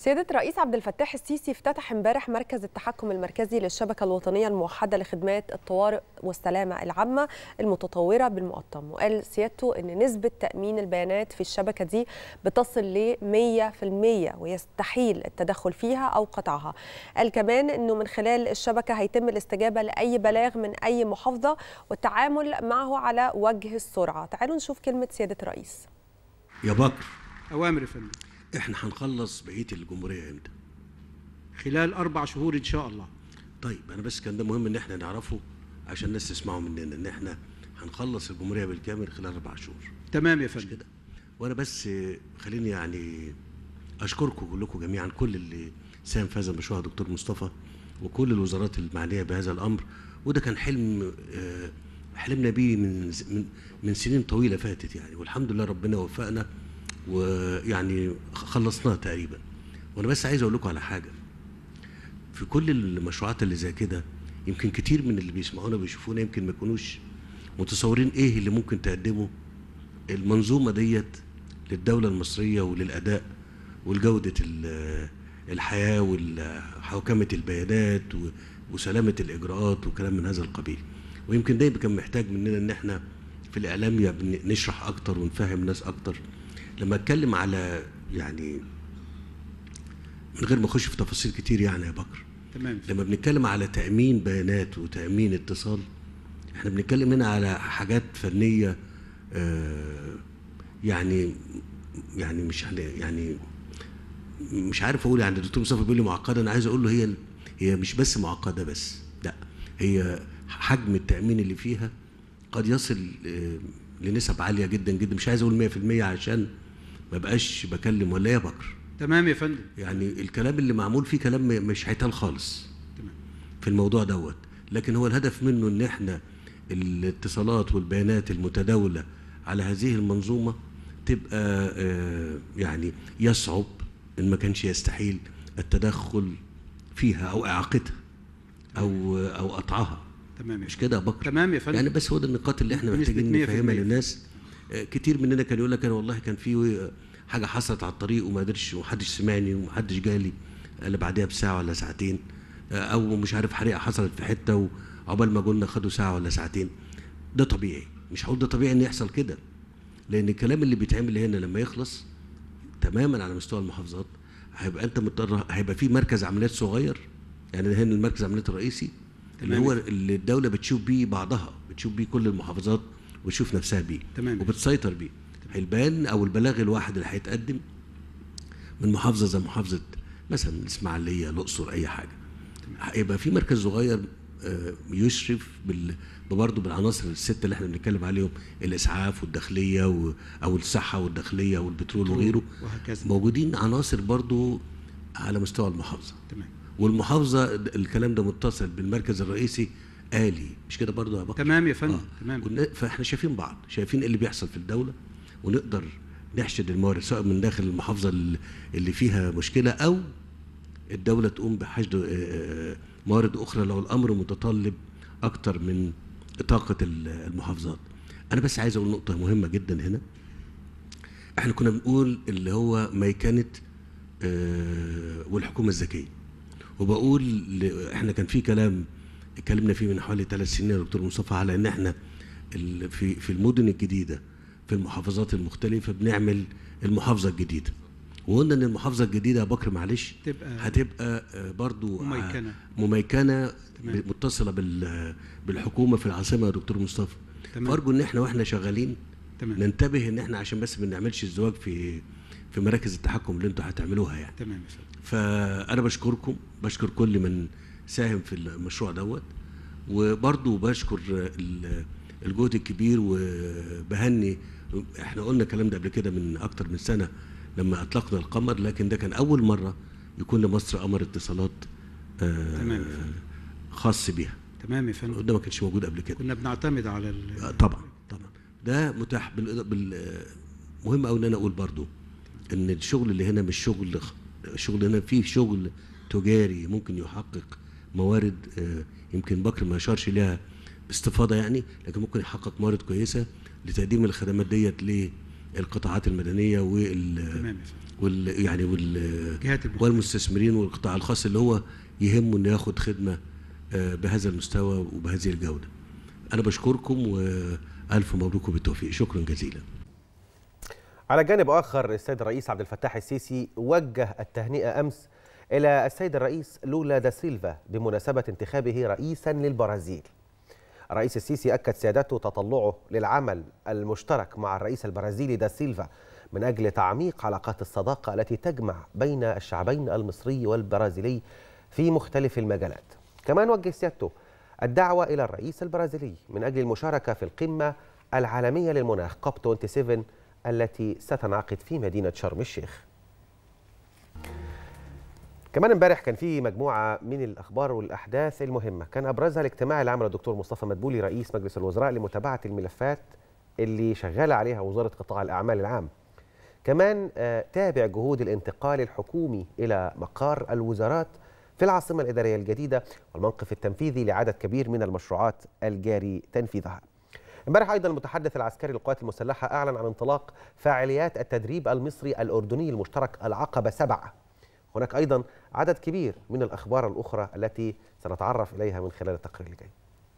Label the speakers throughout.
Speaker 1: سيادة الرئيس عبد الفتاح السيسي افتتح امبارح مركز التحكم المركزي للشبكة الوطنية الموحدة لخدمات الطوارئ والسلامة العامة المتطورة بالمقطم وقال سيادته أن نسبة تأمين البيانات في الشبكة دي بتصل ل 100% ويستحيل التدخل فيها أو قطعها قال كمان أنه من خلال الشبكة هيتم الاستجابة لأي بلاغ من أي محافظة والتعامل معه على وجه السرعة تعالوا نشوف كلمة سيادة الرئيس
Speaker 2: يا بكر
Speaker 3: أوامر يا فندم
Speaker 2: احنا هنخلص بقيه الجمهوريه امتى
Speaker 3: خلال أربع شهور إن شاء الله
Speaker 2: طيب انا بس كان ده مهم ان احنا نعرفه عشان الناس تسمعوا مننا ان احنا هنخلص الجمهوريه بالكامل خلال اربع شهور
Speaker 3: تمام يا
Speaker 2: مش
Speaker 3: فندم
Speaker 2: كده وانا بس آه، خليني يعني اشكركم كلكم جميعا كل اللي ساهم في هذا المشروع يا دكتور مصطفى وكل الوزارات المعنيه بهذا الامر وده كان حلم آه، حلمنا بيه من ز- من من سنين طويله فاتت يعني والحمد لله ربنا وفقنا ويعني خلصناه تقريبا وانا بس عايز اقول لكم على حاجه في كل المشروعات اللي زي كده يمكن كتير من اللي بيسمعونا بيشوفونا يمكن ما يكونوش متصورين ايه اللي ممكن تقدمه المنظومه ديت للدوله المصريه وللاداء والجوده ال- الحياه وحوكمه البيانات و- وسلامه الاجراءات وكلام من هذا القبيل ويمكن ده كان محتاج مننا ان احنا في الاعلام يا بن- نشرح اكتر ونفهم الناس اكتر لما اتكلم على يعني من غير ما اخش في تفاصيل كتير يعني يا بكر
Speaker 3: تمام
Speaker 2: لما بنتكلم على تأمين بيانات وتأمين اتصال احنا بنتكلم هنا على حاجات فنية آه، يعني يعني مش هن- يعني مش عارف اقول يعني الدكتور مصطفى بيقول لي معقده انا عايز اقول له هي هي مش بس معقده بس لا هي حجم التأمين اللي فيها قد يصل آه، لنسب عاليه جدا جدا مش عايز اقول 100% عشان ما بقاش بكلم ولا إيه يا بكر
Speaker 3: تمام يا فندم
Speaker 2: يعني الكلام اللي معمول فيه كلام م- مش هيتقال خالص
Speaker 3: تمام
Speaker 2: في الموضوع دوت لكن هو الهدف منه ان احنا الاتصالات والبيانات المتداوله على هذه المنظومه تبقى آه، يعني يصعب ان ما كانش يستحيل التدخل فيها او اعاقتها او او قطعها
Speaker 3: تمام يا
Speaker 2: مش
Speaker 3: فندم
Speaker 2: كده يا بكر
Speaker 3: تمام يا فندم
Speaker 2: يعني بس هو ده النقاط اللي احنا
Speaker 3: بنسبة
Speaker 2: محتاجين
Speaker 3: 100%
Speaker 2: نفهمها للناس آه، كتير مننا كان يقول لك انا والله كان في آه، حاجه حصلت على الطريق وما قدرش ومحدش سمعني ومحدش جالي الا بعدها بساعه ولا ساعتين آه، او مش عارف حريقه حصلت في حته وعقبال ما قلنا خدوا ساعه ولا ساعتين ده طبيعي مش هقول ده طبيعي ان يحصل كده لان الكلام اللي بيتعمل هنا لما يخلص تماما على مستوى المحافظات هيبقى انت مضطر هيبقى في مركز عمليات صغير يعني هنا المركز العمليات الرئيسي اللي
Speaker 3: تمام.
Speaker 2: هو اللي الدوله بتشوف بيه بعضها بتشوف بيه كل المحافظات وتشوف نفسها بيه
Speaker 3: تمام.
Speaker 2: وبتسيطر بيه البيان او البلاغ الواحد اللي هيتقدم من محافظه زي محافظه مثلا الاسماعيليه الاقصر اي حاجه هيبقى في مركز صغير آه، يشرف بال برضه بالعناصر السته اللي احنا بنتكلم عليهم الاسعاف والداخليه و... او الصحه والداخليه والبترول وغيره
Speaker 3: وهكذا
Speaker 2: موجودين عناصر برضه على مستوى المحافظه
Speaker 3: تمام
Speaker 2: والمحافظه الكلام ده متصل بالمركز الرئيسي آلي مش كده برضه يا بكر
Speaker 3: تمام يا فندم
Speaker 2: آه.
Speaker 3: تمام
Speaker 2: والنا- فاحنا شايفين بعض شايفين ايه اللي بيحصل في الدوله ونقدر نحشد الموارد سواء من داخل المحافظه اللي- اللي فيها مشكله او الدوله تقوم بحشد آه، آه، موارد اخرى لو الامر متطلب اكتر من طاقه ال- المحافظات انا بس عايز اقول نقطه مهمه جدا هنا احنا كنا بنقول اللي هو ميكنه آه، والحكومه الذكيه وبقول ل- احنا كان في كلام اتكلمنا فيه من حوالي ثلاث سنين يا دكتور مصطفى على ان احنا ال- في في المدن الجديده في المحافظات المختلفه بنعمل المحافظه الجديده وقلنا ان المحافظه الجديده يا بكر معلش
Speaker 3: تبقى
Speaker 2: هتبقى آه، برضو ع-
Speaker 3: مميكنة.
Speaker 2: مميكنه
Speaker 3: تمام.
Speaker 2: ب- متصله بال بالحكومه في العاصمه يا دكتور مصطفى
Speaker 3: تمام.
Speaker 2: فارجو ان احنا واحنا شغالين
Speaker 3: تمام
Speaker 2: ننتبه ان احنا عشان بس ما نعملش ازدواج في في مراكز التحكم اللي انتوا هتعملوها يعني
Speaker 3: تمام يا فندم
Speaker 2: فانا بشكركم بشكر كل من ساهم في المشروع دوت وبرضه بشكر ال- الجهد الكبير وبهني احنا قلنا الكلام ده قبل كده من اكتر من سنه لما اطلقنا القمر لكن ده كان اول مره يكون لمصر قمر اتصالات آه،
Speaker 3: تمام يا فندم.
Speaker 2: خاص بيها
Speaker 3: تمام يا فندم
Speaker 2: ده ما كانش موجود قبل كده
Speaker 3: كنا بنعتمد على ال...
Speaker 2: آه، طبعا طبعا ده متاح بال... بال... آه، مهم قوي ان انا اقول برضو ان الشغل اللي هنا مش شغل خ- الشغل هنا فيه شغل تجاري ممكن يحقق موارد آه، يمكن بكر ما اشارش ليها باستفاضه يعني لكن ممكن يحقق موارد كويسه لتقديم الخدمات ديت القطاعات المدنيه وال
Speaker 3: تمام يا فندم
Speaker 2: وال يعني وال
Speaker 3: جهات المخ...
Speaker 2: والمستثمرين والقطاع الخاص اللي هو يهمه انه ياخد خدمه آه، بهذا المستوى وبهذه الجوده. انا بشكركم والف مبروك وبالتوفيق شكرا جزيلا.
Speaker 4: على جانب آخر السيد الرئيس عبد الفتاح السيسي وجه التهنئة أمس إلى السيد الرئيس لولا دا سيلفا بمناسبة انتخابه رئيسا للبرازيل الرئيس السيسي أكد سيادته تطلعه للعمل المشترك مع الرئيس البرازيلي دا سيلفا من أجل تعميق علاقات الصداقة التي تجمع بين الشعبين المصري والبرازيلي في مختلف المجالات كمان وجه سيادته الدعوة إلى الرئيس البرازيلي من أجل المشاركة في القمة العالمية للمناخ كوب 27 التي ستنعقد في مدينة شرم الشيخ كمان امبارح كان في مجموعة من الأخبار والأحداث المهمة كان أبرزها الاجتماع اللي عمله الدكتور مصطفى مدبولي رئيس مجلس الوزراء لمتابعة الملفات اللي شغالة عليها وزارة قطاع الأعمال العام كمان آه، تابع جهود الانتقال الحكومي إلى مقار الوزارات في العاصمة الإدارية الجديدة والموقف التنفيذي لعدد كبير من المشروعات الجاري تنفيذها امبارح ايضا المتحدث العسكري للقوات المسلحه اعلن عن انطلاق فعاليات التدريب المصري الاردني المشترك العقبه سبعه. هناك ايضا عدد كبير من الاخبار الاخرى التي سنتعرف اليها من خلال التقرير اللي جاي.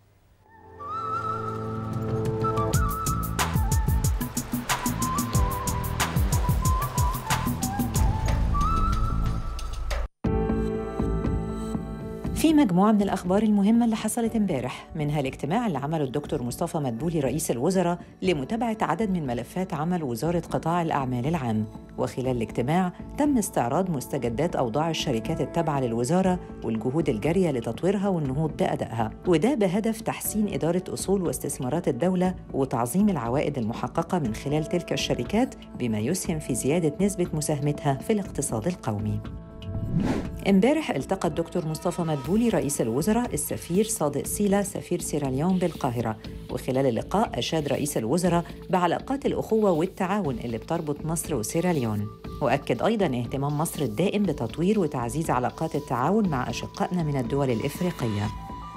Speaker 5: في مجموعة من الأخبار المهمة اللي حصلت امبارح منها الاجتماع اللي عمله الدكتور مصطفى مدبولي رئيس الوزراء لمتابعة عدد من ملفات عمل وزارة قطاع الأعمال العام وخلال الاجتماع تم استعراض مستجدات أوضاع الشركات التابعة للوزارة والجهود الجارية لتطويرها والنهوض بأدائها وده بهدف تحسين إدارة أصول واستثمارات الدولة وتعظيم العوائد المحققة من خلال تلك الشركات بما يسهم في زيادة نسبة مساهمتها في الاقتصاد القومي امبارح التقى الدكتور مصطفى مدبولي رئيس الوزراء السفير صادق سيلا سفير سيراليون بالقاهرة وخلال اللقاء أشاد رئيس الوزراء بعلاقات الأخوة والتعاون اللي بتربط مصر وسيراليون وأكد أيضا اهتمام مصر الدائم بتطوير وتعزيز علاقات التعاون مع أشقائنا من الدول الإفريقية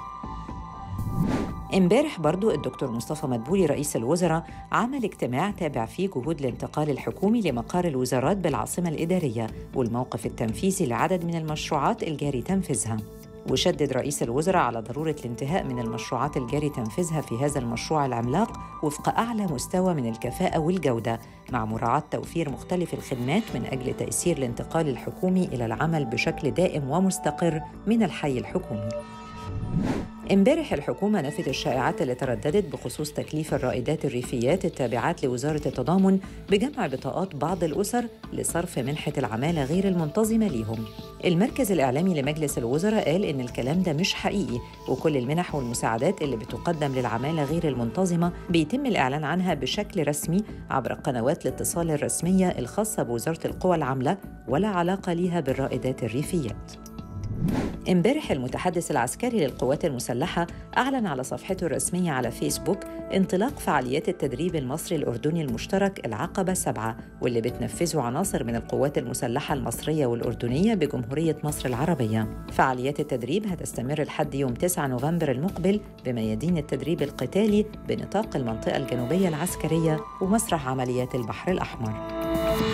Speaker 5: امبارح برضو الدكتور مصطفى مدبولي رئيس الوزراء عمل اجتماع تابع فيه جهود الانتقال الحكومي لمقار الوزارات بالعاصمة الإدارية والموقف التنفيذي لعدد من المشروعات الجاري تنفيذها وشدد رئيس الوزراء على ضرورة الانتهاء من المشروعات الجاري تنفيذها في هذا المشروع العملاق وفق أعلى مستوى من الكفاءة والجودة مع مراعاة توفير مختلف الخدمات من أجل تيسير الانتقال الحكومي إلى العمل بشكل دائم ومستقر من الحي الحكومي امبارح الحكومة نفت الشائعات اللي ترددت بخصوص تكليف الرائدات الريفيات التابعات لوزارة التضامن بجمع بطاقات بعض الأسر لصرف منحة العمالة غير المنتظمة ليهم. المركز الإعلامي لمجلس الوزراء قال إن الكلام ده مش حقيقي وكل المنح والمساعدات اللي بتقدم للعمالة غير المنتظمة بيتم الإعلان عنها بشكل رسمي عبر قنوات الاتصال الرسمية الخاصة بوزارة القوى العاملة ولا علاقة ليها بالرائدات الريفيات. امبارح المتحدث العسكري للقوات المسلحة أعلن على صفحته الرسمية على فيسبوك انطلاق فعاليات التدريب المصري الأردني المشترك العقبة سبعة واللي بتنفذه عناصر من القوات المسلحة المصرية والأردنية بجمهورية مصر العربية فعاليات التدريب هتستمر لحد يوم 9 نوفمبر المقبل بميادين التدريب القتالي بنطاق المنطقة الجنوبية العسكرية ومسرح عمليات البحر الأحمر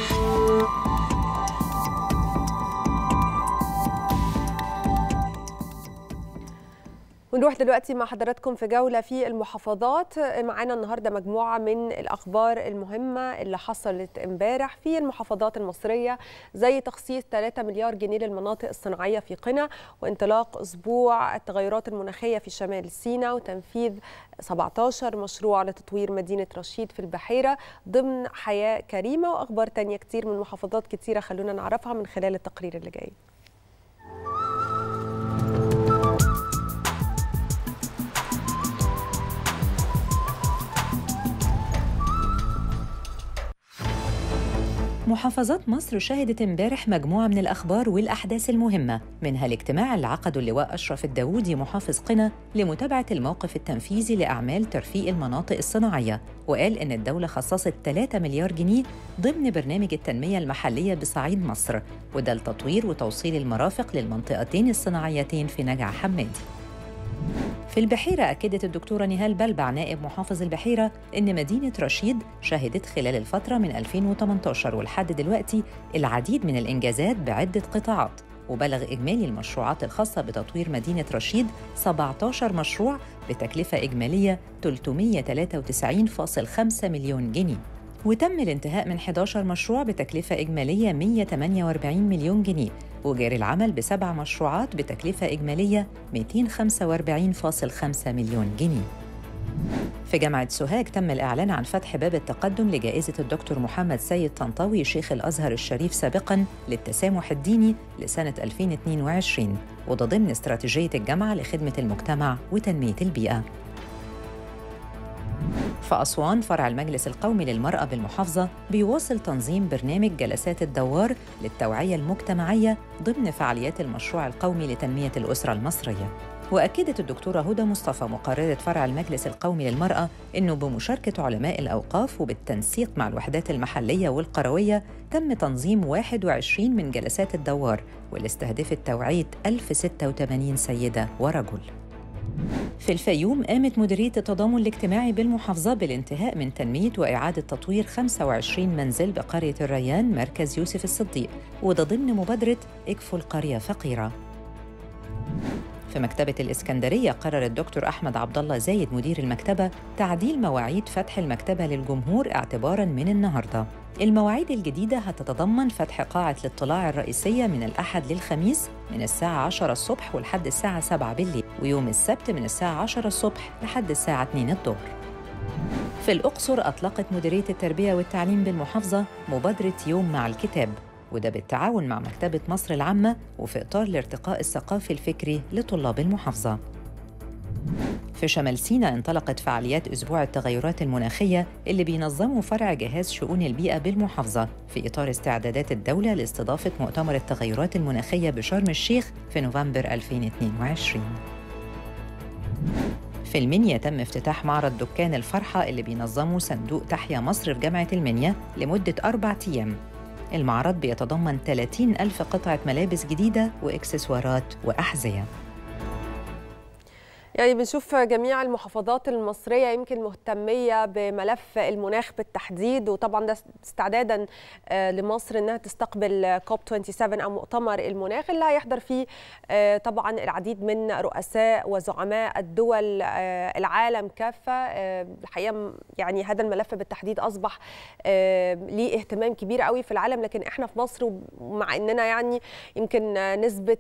Speaker 1: ونروح دلوقتي مع حضراتكم في جولة في المحافظات معانا النهاردة مجموعة من الأخبار المهمة اللي حصلت امبارح في المحافظات المصرية زي تخصيص 3 مليار جنيه للمناطق الصناعية في قنا وانطلاق أسبوع التغيرات المناخية في شمال سيناء وتنفيذ 17 مشروع لتطوير مدينة رشيد في البحيرة ضمن حياة كريمة وأخبار تانية كتير من محافظات كتيرة خلونا نعرفها من خلال التقرير اللي جاي
Speaker 5: محافظات مصر شهدت امبارح مجموعة من الأخبار والأحداث المهمة منها الاجتماع اللي عقده اللواء أشرف الداوودي محافظ قنا لمتابعة الموقف التنفيذي لأعمال ترفيق المناطق الصناعية وقال إن الدولة خصصت 3 مليار جنيه ضمن برنامج التنمية المحلية بصعيد مصر وده لتطوير وتوصيل المرافق للمنطقتين الصناعيتين في نجع حمادي في البحيرة أكدت الدكتورة نهال بلبع نائب محافظ البحيرة إن مدينة رشيد شهدت خلال الفترة من 2018 ولحد دلوقتي العديد من الإنجازات بعدة قطاعات وبلغ إجمالي المشروعات الخاصة بتطوير مدينة رشيد 17 مشروع بتكلفة إجمالية 393.5 مليون جنيه وتم الانتهاء من 11 مشروع بتكلفة إجمالية 148 مليون جنيه وجاري العمل بسبع مشروعات بتكلفة إجمالية 245.5 مليون جنيه في جامعة سوهاج تم الإعلان عن فتح باب التقدم لجائزة الدكتور محمد سيد طنطاوي شيخ الأزهر الشريف سابقاً للتسامح الديني لسنة 2022 وده ضمن استراتيجية الجامعة لخدمة المجتمع وتنمية البيئة في أسوان فرع المجلس القومي للمرأة بالمحافظة بيواصل تنظيم برنامج جلسات الدوار للتوعية المجتمعية ضمن فعاليات المشروع القومي لتنمية الأسرة المصرية وأكدت الدكتورة هدى مصطفى مقررة فرع المجلس القومي للمرأة أنه بمشاركة علماء الأوقاف وبالتنسيق مع الوحدات المحلية والقروية تم تنظيم 21 من جلسات الدوار واللي استهدفت توعية 1086 سيدة ورجل في الفيوم قامت مديرية التضامن الاجتماعي بالمحافظة بالانتهاء من تنمية وإعادة تطوير 25 منزل بقرية الريان مركز يوسف الصديق وده ضمن مبادرة اكفوا القرية فقيرة في مكتبة الإسكندرية قرر الدكتور أحمد عبد الله زايد مدير المكتبة تعديل مواعيد فتح المكتبة للجمهور اعتباراً من النهاردة. المواعيد الجديدة هتتضمن فتح قاعة الاطلاع الرئيسية من الأحد للخميس من الساعة 10 الصبح ولحد الساعة 7 بالليل ويوم السبت من الساعة 10 الصبح لحد الساعة 2 الظهر. في الأقصر أطلقت مديرية التربية والتعليم بالمحافظة مبادرة يوم مع الكتاب وده بالتعاون مع مكتبة مصر العامة وفي إطار الارتقاء الثقافي الفكري لطلاب المحافظة. في شمال سيناء انطلقت فعاليات أسبوع التغيرات المناخية اللي بينظمه فرع جهاز شؤون البيئة بالمحافظة في إطار استعدادات الدولة لاستضافة مؤتمر التغيرات المناخية بشرم الشيخ في نوفمبر 2022. في المنيا تم افتتاح معرض دكان الفرحة اللي بينظمه صندوق تحيا مصر في جامعة المنيا لمدة أربع أيام المعرض بيتضمن 30 ألف قطعة ملابس جديدة وإكسسوارات وأحذية
Speaker 1: يعني بنشوف جميع المحافظات المصرية يمكن مهتمية بملف المناخ بالتحديد وطبعا ده استعدادا لمصر انها تستقبل كوب 27 او مؤتمر المناخ اللي هيحضر فيه طبعا العديد من رؤساء وزعماء الدول العالم كافة الحقيقة يعني هذا الملف بالتحديد اصبح ليه اهتمام كبير قوي في العالم لكن احنا في مصر مع اننا يعني يمكن نسبة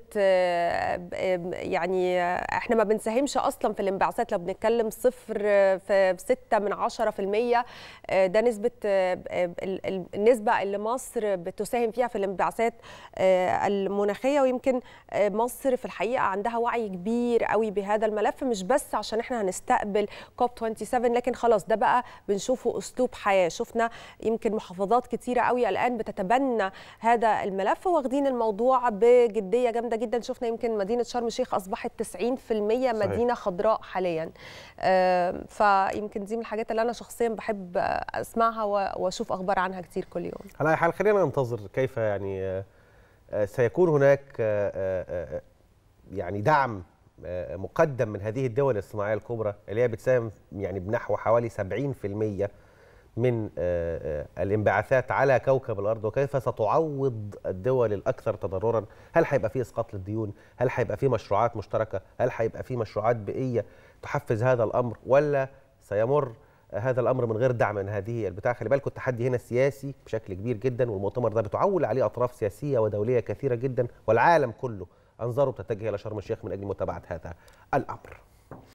Speaker 1: يعني احنا ما بنساهمش اصلا في الانبعاثات لو بنتكلم صفر في 6 من 10% ده نسبه النسبه اللي مصر بتساهم فيها في الانبعاثات المناخيه ويمكن مصر في الحقيقه عندها وعي كبير قوي بهذا الملف مش بس عشان احنا هنستقبل كوب 27 لكن خلاص ده بقى بنشوفه اسلوب حياه شفنا يمكن محافظات كتيره قوي الان بتتبنى هذا الملف واخدين الموضوع بجديه جامده جدا شفنا يمكن مدينه شرم الشيخ اصبحت 90% مدينه خضراء حاليا فيمكن دي من الحاجات اللي انا شخصيا بحب اسمعها واشوف اخبار عنها كتير كل يوم
Speaker 4: على اي حال خلينا ننتظر كيف يعني سيكون هناك يعني دعم مقدم من هذه الدول الصناعيه الكبرى اللي هي بتساهم يعني بنحو حوالي 70% من الانبعاثات على كوكب الارض وكيف ستعوض الدول الاكثر تضررا هل هيبقى في اسقاط للديون هل هيبقى في مشروعات مشتركه هل هيبقى في مشروعات بيئيه تحفز هذا الامر ولا سيمر هذا الامر من غير دعم من هذه البتاع خلي بالكم التحدي هنا سياسي بشكل كبير جدا والمؤتمر ده بتعول عليه اطراف سياسيه ودوليه كثيره جدا والعالم كله انظاره بتتجه الى شرم الشيخ من اجل متابعه هذا الامر